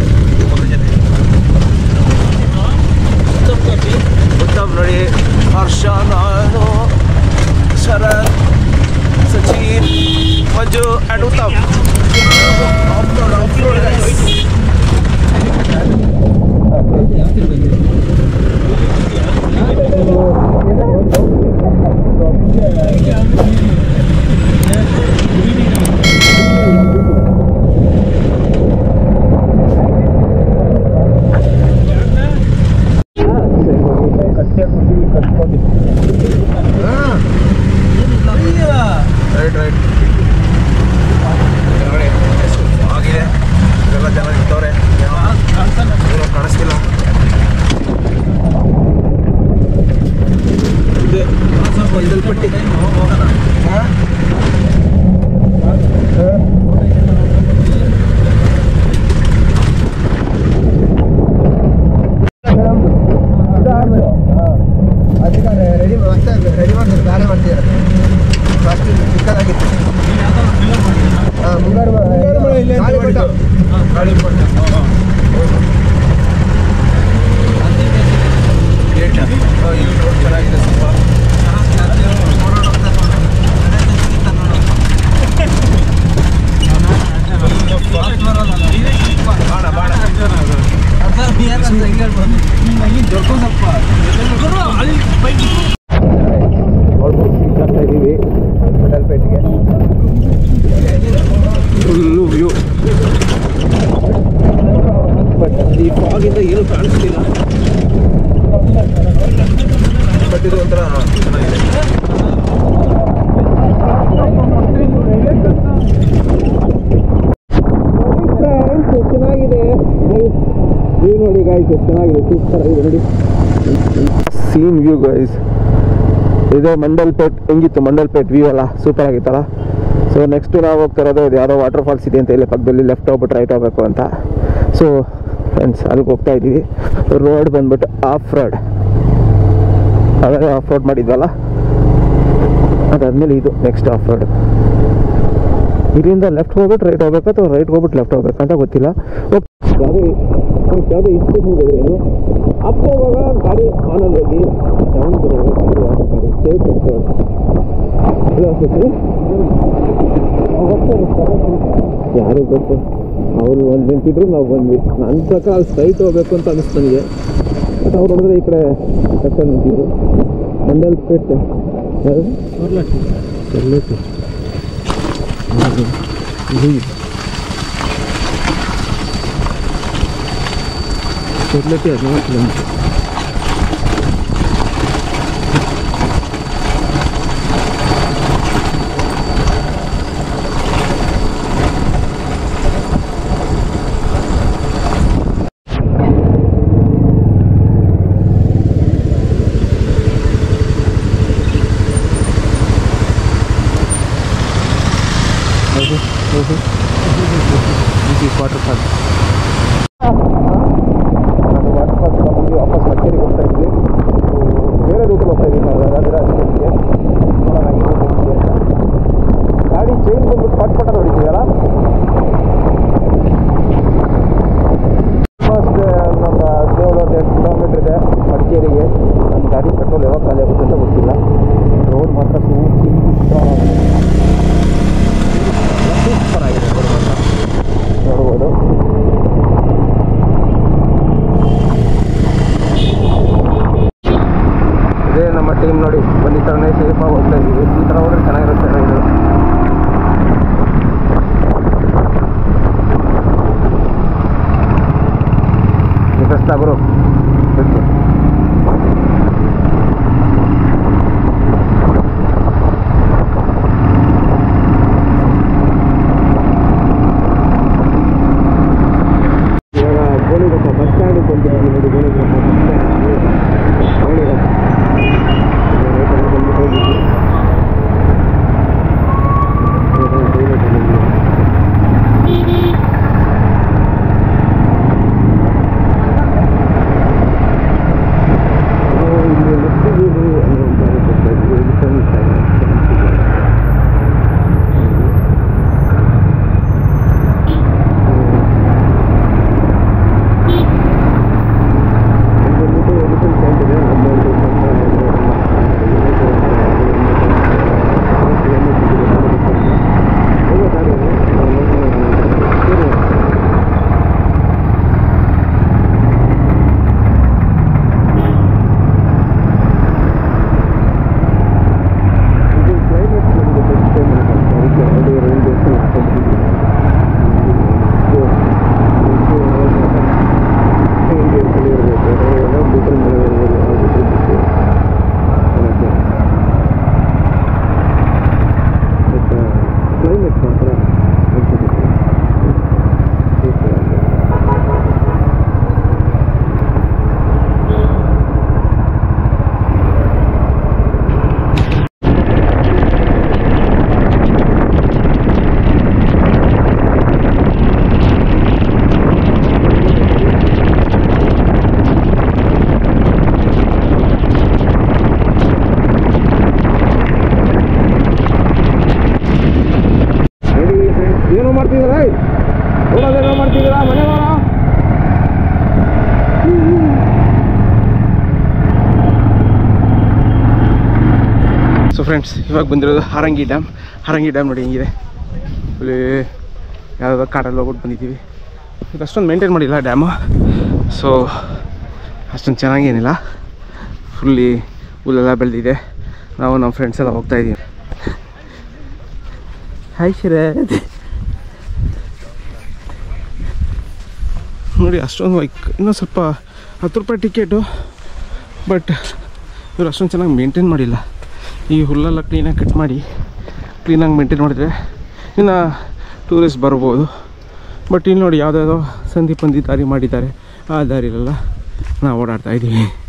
ಉತ್ತಮ್ ನೋಡಿ ಹರ್ಷ ನಾನು Sharath Sachin Manju and Uttam off road off road right right ನೋಡಿ ಎಷ್ಟು ಆಗಿದೆ ಇದೆಲ್ಲ ಜನ ನಿಂತವ್ರೆ ಏನೋ ಏನೋ ಕಾಣಿಸ್ತಿಲ್ಲ ಇದೆ ಹೊಂದಲ್ಪಟ್ಟಿ ಹಾ? ಅದಕ್ಕೆ ರೆಡಿ ಮತ್ತೆ ರೆಡಿ ಮಾಡ್ತಾರೆ ಬೇರೆ ಮಾಡ್ತಿದ್ದಾರೆ ಫಸ್ಟ್ ಚಿಕ್ಕದಾಗಿತ್ತು ಹಾಂ ಮುಂಗಾರು ಮಳೆ ಗಾಳಿಪಟ. ಗೇಟ್ ಇಲ್ಲಿ ರೋಡ್ ಚೆನ್ನಾಗಿದೆ ಸ್ವಲ್ಪ ಬಾಣ ಬಾಣ ಆಲ್ಮೋಸ್ಟ್ ಆಗ್ತಾ ಇದ್ದೀವಿ ಮಂಡಲ್ಪೇಟೆಗೆ ಫುಲ್ಲು ವ್ಯೂ ಬಟ್ ಈ ಫಾಗಿಂದ ಏನು ಕಾಣಿಸ್ತಿಲ್ಲ ಬಟ್ ಇದು ಒಂಥರ ಚೆನ್ನಾಗಿದೆ ಚೆನ್ನಾಗಿದೆ ವ್ಯೂ ನೋಡಿ ಗಾಯ್ಸ್ ಎಷ್ಟು ಚೆನ್ನಾಗಿದೆ ಸೂಪರ್ ಆಗಿದೆ ನೋಡಿ ಸೀನ್ ವ್ಯೂ ಗೈಸ್ ಇದು ಮಂಡಲ್ಪೇಟ್ ಹೆಂಗಿತ್ತು ಮಂಡಲ್ಪೇಟ್ ವ್ಯೂ ಅಲ್ಲ ಸೂಪರ್ ಆಗಿತ್ತಲ್ಲ ಸೊ ನೆಕ್ಸ್ಟ್ ನಾವು ಹೋಗ್ತಾ ಇರೋದು ಇದು ಯಾವುದೋ ವಾಟರ್ ಫಾಲ್ಸ್ ಇದೆ ಅಂತ ಇಲ್ಲಿ ಪಕ್ಕದಲ್ಲಿ ಲೆಫ್ಟ್ ಹೋಗ್ಬಿಟ್ಟು ರೈಟ್ ಹೋಗ್ಬೇಕು ಅಂತ ಸೊ ಫ್ರೆಂಡ್ಸ್ ಅಲ್ಲಿಗೆ ಹೋಗ್ತಾ ಇದ್ದೀವಿ ರೋಡ್ ಬಂದ್ಬಿಟ್ಟು ಆಫ್ ರೋಡ್ ಅದೇ ಆಫ್ ರೋಡ್ ಮಾಡಿದ್ವಲ್ಲ ಅದಾದ್ಮೇಲೆ ಇದು ನೆಕ್ಸ್ಟ್ ಆಫ್ ರೋಡ್ ಇಲ್ಲಿಂದ ಲೆಫ್ಟ್ ಹೋಗ್ಬಿಟ್ಟು ರೈಟ್ ಹೋಗ್ಬೇಕು ಅಥವಾ ರೈಟ್ ಹೋಗ್ಬಿಟ್ಟು ಲೆಫ್ಟ್ ಹೋಗ್ಬೇಕು ಅಂತ ಗೊತ್ತಿಲ್ಲ ಯಾವುದೇ ಯಾವುದೇ ಇನ್ಸ್ಟೇಷನ್ಗೆ ಹೋದ್ರೇನು ಅಪ್ ಹೋಗುವಾಗ ಗಾಡಿ ಆನಲ್ಲಿ ಹೋಗಿ ಡೌನ್ ಬರುವಾಗ ಗಾಡಿ ಆಫ್ ಮಾಡಿ ಸೇವ್ ಪೆಟ್ರೋಲ್ ಯಾರು ಗೊತ್ತು ಅವರು ಒಂದು ನಿಂತಿದ್ರು ನಾವು ಬಂದ್ವಿ ನನ್ನ ಪ್ರಕಾರ ಅಲ್ಲಿ ಸ್ಟ್ರೈಟ್ ಹೋಗ್ಬೇಕು ಅಂತ ಅನಿಸ್ತು ನನಗೆ ಬಟ್ ಅವ್ರು ನೋಡಿದ್ರೆ ಈ ಕಡೆ ಕಟ್ಟಲ್ಲಿ ನಿಂತಿದ್ರು ಮಂಡಲ್ಪೇಟೆ ಯಾರು ಚೆಲ್ಲಟ್ಟಿ ಇದು ಚೆಲ್ಲಟ್ಟಿ ಹದಿನಾಲ್ಕು ಕಿಲೋಮೀಟರ್ ಹೌದು ಹೌದು ಇದು ವಾಟರ್ ಫಾಲ್ಸ್ ನಾನು ವಾಟರ್ ಫಾಲ್ಸ್ ಬಂದು ವಾಪಸ್ ಮಡಿಕೇರಿಗೆ ಹೋಗ್ತಾ ಇದ್ವಿ ಬೇರೆ ರೂಟಲ್ಲಿ ಹೋಗ್ತಾ ಇದ್ದೀವಿ ನಾವು ರಾಜರಾಜೇಶ್ವರಿಗೆ ನೋಡೋಣ ಹೆಂಗೆ ಹೋಗ್ತೀವಿ ಅಂತ ಗಾಡಿ ಚೈನ್ ಬಂದ್ಬಿಟ್ಟು ಪಟ್ ಪಟ ಹೊಡಿತೀವಲ್ಲ ಫಸ್ಟ್ ನಮ್ಮ ಹದಿನೇಳು ಹದಿನೆಂಟು ಕಿಲೋಮೀಟ್ರ್ ಇದೆ ಮಡಿಕೇರಿಗೆ ನಮ್ಮ ಗಾಡಿ ಪೆಟ್ರೋಲ್ ಯಾವಾಗ ಖಾಲಿ ಆಗುತ್ತೆ ಅಂತ ಗೊತ್ತಿಲ್ಲ ರೋಡ್ ಮಾತ್ರ ಸೂಪರ್ ಸೂಪರ್ ಆಗಿದೆ ರೋಡ್ ಮಾತ್ರ ನೋಡ್ಬೋದು ಇದೇ ನಮ್ಮ ಟೀಮ್ ನೋಡಿ ಒಂದು ಈ ಥರನೇ ಸೇಫಾಗಿ ಹೋಗ್ತಾ ಇದ್ದೀವಿ ಈ ಥರ ಹೋದ್ರೆ ಚೆನ್ನಾಗಿರುತ್ತೆ ರೈಡು ನಿಕಸ್ತಾಗರು ಇವಾಗ ಗೋಣಿಗೊಪ್ಪ ಬಸ್ ಸ್ಟ್ಯಾಂಡ್ ಬಂದಿದ್ದೀವಿ ನೋಡಿ Gonigoppa bus stand Gonigoppa right ಎಲ್ಲ ಬಂದು ಹೋಗಿದ್ವಿ ಇವಾಗ ಗೋಣಿಗೊಪ್ಪ ಬಂದಿದ್ದೀವಿ. ನಾವು ಇಲ್ಲಿ ಮುತ್ತಿಗೇರಿ ಅನ್ನೋ ಒಂದು ಜಾಗಕ್ಕೆ ಹೋಗ್ತಾ ಇದ್ವಿ ಎಲಿಫೆಂಟ್ ಫ್ರೆಂಡ್ಸ್ ಇವಾಗ ಬಂದಿರೋದು ಹಾರಂಗಿ ಡ್ಯಾಮ್ ಹಾರಂಗಿ ಡ್ಯಾಮ್ ನೋಡಿ ಹೆಂಗಿದೆ ಇಲ್ಲಿ ಯಾವುದೋ ಕಾಡಲ್ಲಿ ಹೋಗ್ಬಿಟ್ಟು ಬಂದಿದ್ದೀವಿ ಈಗ ಅಷ್ಟೊಂದು ಮೇಂಟೈನ್ ಮಾಡಿಲ್ಲ ಡ್ಯಾಮು ಸೊ ಅಷ್ಟೊಂದು ಚೆನ್ನಾಗೇನಿಲ್ಲ ಫುಲ್ಲಿ ಹುಲ್ಲೆಲ್ಲ ಬೆಳೆದಿದೆ ನಾವು ನಮ್ಮ ಫ್ರೆಂಡ್ಸ್ ಎಲ್ಲ ಹೋಗ್ತಾ ಇದ್ದೀವಿ ಹಾಯ್ ಶರತ್ ನೋಡಿ ಅಷ್ಟೊಂದು ಲೈಕ್ ಇನ್ನೂ ಸ್ವಲ್ಪ ಹತ್ತು ರೂಪಾಯಿ ಟಿಕೆಟು ಬಟ್ ಇವ್ರು ಅಷ್ಟೊಂದು ಚೆನ್ನಾಗಿ ಮೇಂಟೈನ್ ಮಾಡಿಲ್ಲ ಈ ಹುಲ್ಲೆಲ್ಲ ಕ್ಲೀನಾಗಿ ಕಟ್ ಮಾಡಿ ಕ್ಲೀನಾಗಿ ಮೇಂಟೈನ್ ಮಾಡಿದ್ರೆ ಇನ್ನು ಟೂರಿಸ್ಟ್ ಬರ್ಬೋದು ಬಟ್ ಇಲ್ಲಿ ನೋಡಿ ಯಾವುದಾದ್ರು ಸಂಧಿ ಪಂದಿ ದಾರಿ ಮಾಡಿದ್ದಾರೆ ಆ ದಾರಿಲೆಲ್ಲ ನಾವು ಓಡಾಡ್ತಾ ಇದ್ದೀವಿ